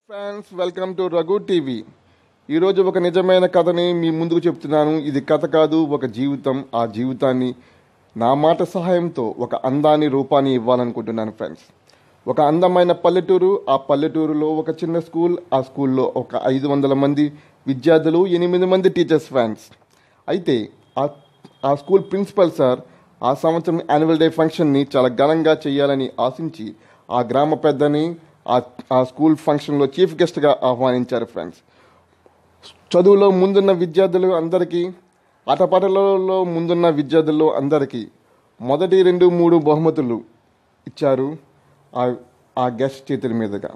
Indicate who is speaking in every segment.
Speaker 1: friends welcome to Raghu TV ఈరోజు ఒక నిజమైన కథని మీ ముందుకు చెప్తున్నాను ఇది కథ కాదు ఒక జీవితం ఆ జీవితాన్ని నా మాట సహాయంతో ఒక అందాన్ని రూపాన్ని ఇవ్వాలనుకుంటున్నాను ఫ్రెండ్స్ ఒక అందమైన పల్లెటూరు ఆ పల్లెటూరులో ఒక చిన్న స్కూల్ ఆ స్కూల్లో ఒక ఐదు వందల మంది విద్యార్థులు ఎనిమిది మంది టీచర్స్ ఫ్రెండ్స్ అయితే ఆ ఆ స్కూల్ ప్రిన్సిపల్ సార్ ఆ సంవత్సరం యాన్యువల్ డే ఫంక్షన్ని చాలా ఘనంగా చేయాలని ఆశించి ఆ గ్రామ పెద్దని ఆ ఆ స్కూల్ ఫంక్షన్లో చీఫ్ గెస్ట్గా ఆహ్వానించారు ఫ్రెండ్స్ చదువులో ముందున్న విద్యార్థులు అందరికీ ఆటపాటలలో ముందున్న విద్యార్థుల్లో అందరికీ మొదటి రెండు మూడు బహుమతులు ఇచ్చారు ఆ ఆ గెస్ట్ చేతుల మీదుగా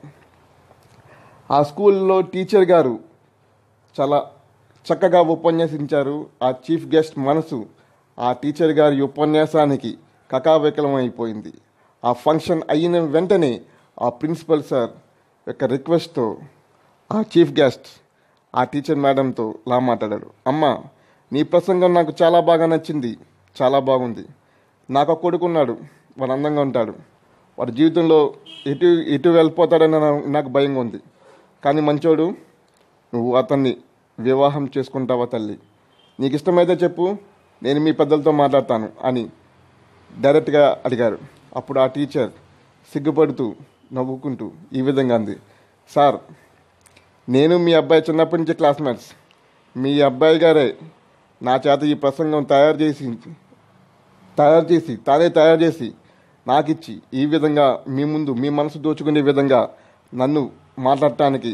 Speaker 1: ఆ స్కూల్లో టీచర్ గారు చాలా చక్కగా ఉపన్యసించారు ఆ చీఫ్ గెస్ట్ మనసు ఆ టీచర్ గారి ఉపన్యాసానికి కకావికలం అయిపోయింది ఆ ఫంక్షన్ అయిన వెంటనే ఆ ప్రిన్సిపల్ సార్ యొక్క రిక్వెస్ట్తో ఆ చీఫ్ గెస్ట్ ఆ టీచర్ మేడంతో లా మాట్లాడాడు అమ్మ నీ ప్రసంగం నాకు చాలా బాగా నచ్చింది చాలా బాగుంది నాకు ఒక కొడుకున్నాడు వాడు అందంగా ఉంటాడు వాడి జీవితంలో ఎటు ఎటు వెళ్ళిపోతాడని నా- నాకు భయంగా ఉంది కానీ మంచోడు నువ్వు అతన్ని వివాహం చేసుకుంటావా తల్లి నీకు ఇష్టమైతే చెప్పు నేను మీ పెద్దలతో మాట్లాడతాను అని డైరెక్ట్గా అడిగారు అప్పుడు ఆ టీచర్ సిగ్గుపడుతూ నవ్వుకుంటూ ఈ విధంగా అంది సార్ నేను మీ అబ్బాయి చిన్నప్పటి నుంచి క్లాస్మేట్స్ మీ అబ్బాయి గారే నా చేత ఈ ప్రసంగం తయారు చేసి తయారు చేసి తానే తయారు చేసి నాకిచ్చి ఈ విధంగా మీ ముందు మీ మనసు దోచుకునే విధంగా నన్ను మాట్లాడటానికి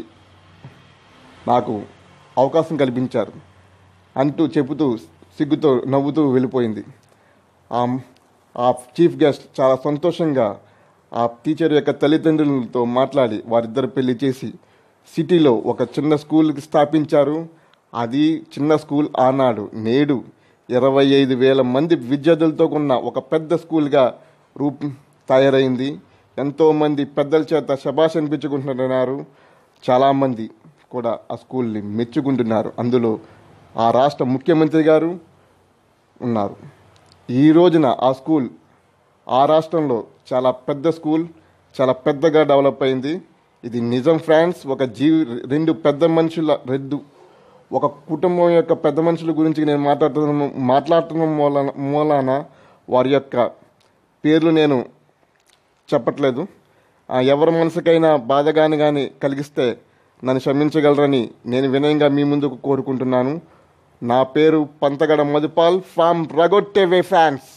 Speaker 1: నాకు అవకాశం కల్పించారు అంటూ చెబుతూ సిగ్గుతో నవ్వుతూ వెళ్ళిపోయింది ఆ ఆ చీఫ్ గెస్ట్ చాలా సంతోషంగా ఆ టీచర్ యొక్క తల్లిదండ్రులతో మాట్లాడి వారిద్దరు పెళ్లి చేసి సిటీలో ఒక చిన్న స్కూల్కి స్థాపించారు అది చిన్న స్కూల్ ఆనాడు నేడు ఇరవై ఐదు వేల మంది విద్యార్థులతో ఉన్న ఒక పెద్ద స్కూల్గా రూప్ తయారైంది ఎంతోమంది పెద్దల చేత శబాష్ అనిపించుకుంటున్నారు చాలామంది కూడా ఆ స్కూల్ని మెచ్చుకుంటున్నారు అందులో ఆ రాష్ట్ర ముఖ్యమంత్రి గారు ఉన్నారు ఈ రోజున ఆ స్కూల్ ఆ రాష్ట్రంలో చాలా పెద్ద స్కూల్ చాలా పెద్దగా డెవలప్ అయింది ఇది నిజం ఫ్రాన్స్ ఒక జీవి రెండు పెద్ద మనుషుల రెండు ఒక కుటుంబం యొక్క పెద్ద మనుషుల గురించి నేను మాట్లాడుతున్న మాట్లాడుతున్న మూలాన మూలాన వారి యొక్క పేర్లు నేను చెప్పట్లేదు ఆ, ఎవరి మనసుకైనా బాధగాని కానీ కలిగిస్తే నన్ను క్షమించగలరని నేను వినయంగా మీ ముందుకు కోరుకుంటున్నాను నా పేరు పంతగడ మధుపాల్ ఫ్రమ్ రగొట్టెవే ఫ్యాన్స్